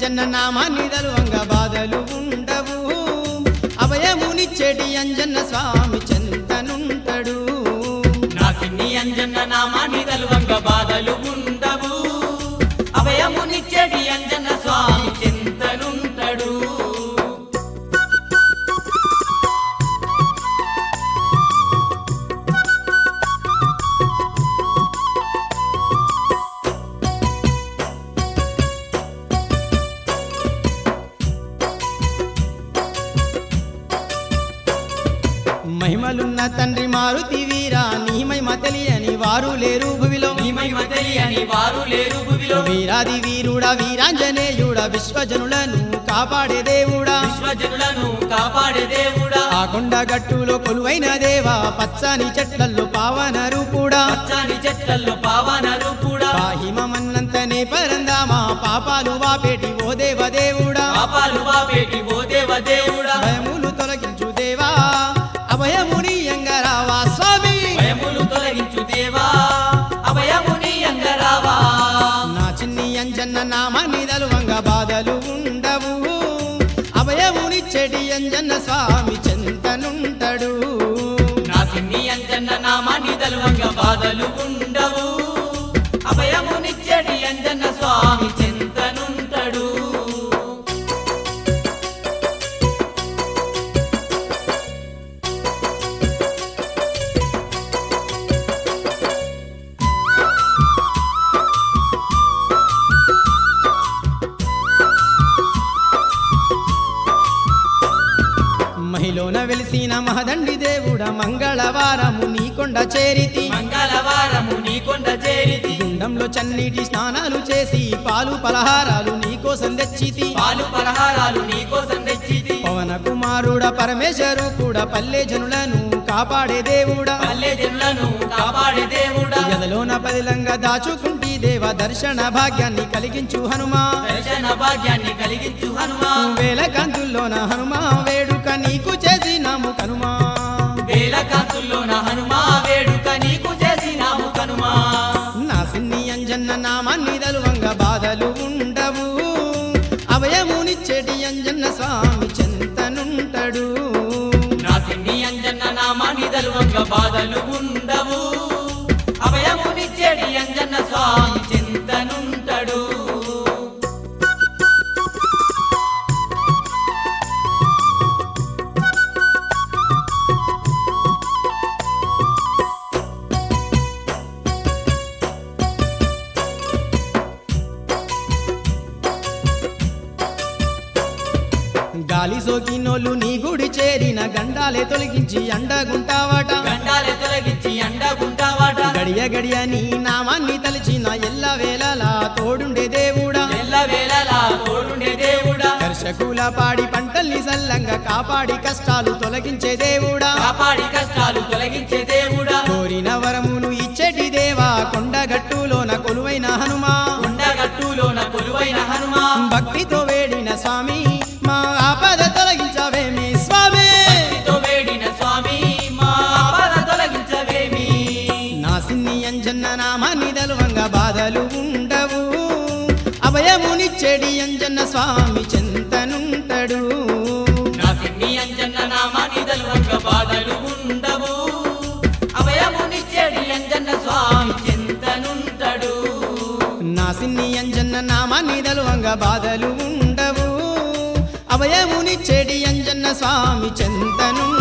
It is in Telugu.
అంజన్న నామాన్ని దలువంగ బాధలు ఉండవు అభయమునిచ్చేటి అంజన్న స్వామి చెంతనుంటడు నా సిన్ని అంజన్న నామాన్ని తలువంగ బాధలు ఉండవు అభయమునిచ్చడి అంజన్న స్వామి చింతనుంటడు మహిమలున్న తండ్రి మారుతి వీరా నీ మహిమ తెలియని వారు లేరు భువిలో నీ మహిమ తెలియని వారు లేరు భువిలో వీరాది వీరుడా వీరాంజనేయుడా విశ్వజనులను కాపాడే దేవుడా విశ్వజనులను కాపాడే దేవుడా ఆ కొండ గట్టులో కొలువైన దేవా పచ్చని చెట్లల్లో పావన రూపుడా పచ్చని చెట్లల్లో పావనలు కూడా పాహిమమన్నంతనే పరందామా పాపాలు వాపేటి ఓ దేవ దేవుడా పాపాలు బాపేటి ఓ దేవ దేవుడా భయములు తొలగించు దేవా అభయముని రావా స్వామి భయములు తొలగించు దేవా అభయముని అంగరావా నా చిన్ని అంజన్న నామాన్ని దలువంగ బాధలు ఉండవు అభయముని చెడి అంజన్న స్వామి చెంతనుంటడు నా సిన్ని అంజన్న నామాన్ని తలువంగ బాధలు ఉండవు అభయమునిచ్చడి అంజన్న స్వామి చింతనుంటడు మహిలోన వెలిసిన మహదండి దేవుడా మంగళవారము నీ కొండ చేరితి మంగళవారము నీ కొండ చేరితి గుండంలో చన్నీటి స్నానాలు చేసి పాలు పలహారాలు నీకోసం తెచ్చితి పాలు పలహారాలు నీ కోసం తెచ్చితి పవన కుమారుడ పరమేశ్వరు కూడా పల్లె జనులను కాపాడే దేవుడా పల్లె జనులను కాపాడే దేవుడా గదలోన పదిలంగా దాచుకుంటి దేవ దర్శన భాగ్యాన్ని కలిగించు హనుమా దర్శన భాగ్యాన్ని కలిగించు హనుమా వేల కాంతుల్లోన హనుమా వేడుక నీకు చేసినాము కనుమా వేల కాంతుల్లోన హనుమా వేడుక నీకు చేసినాము కనుమా నా సిన్ని అంజన్న నామాన్ని దలువంగ బాధలు ఉండవు అభయమునిచ్చేటి అంజన్న స్వామి చెంతనుంటడు నా సిన్ని అంజన్న నామాని దలువంగ బాధలు ఉండవు అభయమునిచ్చేడి అంజన్న స్వామి చింతనుంటడు గాలి సోకినోళ్ళు నీ గుడి చేరిన గండాలే తొలగించి అండగుంటావట గండాలే తొలగించి అండగుంటావాట గడియ గడియ నీ నామాన్ని తలిచిన ఎల్ల వేళలా తోడుండే దేవుడా ఎల్ల వేళలా తోడుండే దేవుడా దర్శకుల పాడి పంటల్ని సల్లంగా కాపాడి కష్టాలు తొలగించే దేవుడా కాపాడి కష్టాలు తొలగించే దేవుడా కోరిన వరములు ఇచ్చేటి దేవా కొండగట్టులోన కొలువైన హనుమా కొండగట్టులోన కొలువైన హనుమా భక్తితో వేడిన స్వామి మా ఆపద తొలగించవేమి స్వామి భక్తితో వేడిన స్వామి మా ఆపద తొలగించవేమి నా సిన్ని అంజన్న నామాన్ని దలువంగ బాధలు ఉండవు అభయమునిచ్చేడి అంజన్న స్వామి చెంతనుంటడు నా సిన్ని అంజన్న నామాని దలువంగ బాధలు ఉండవు అభయమునిచ్చేడి అంజన్న స్వామి చింతనుంటడు నా సిన్ని అంజన్న నామాన్ని దలువంగ బాధలు ఉండవు అభయమునిచ్చేడి అంజన్న స్వామి చెంతనుంటడు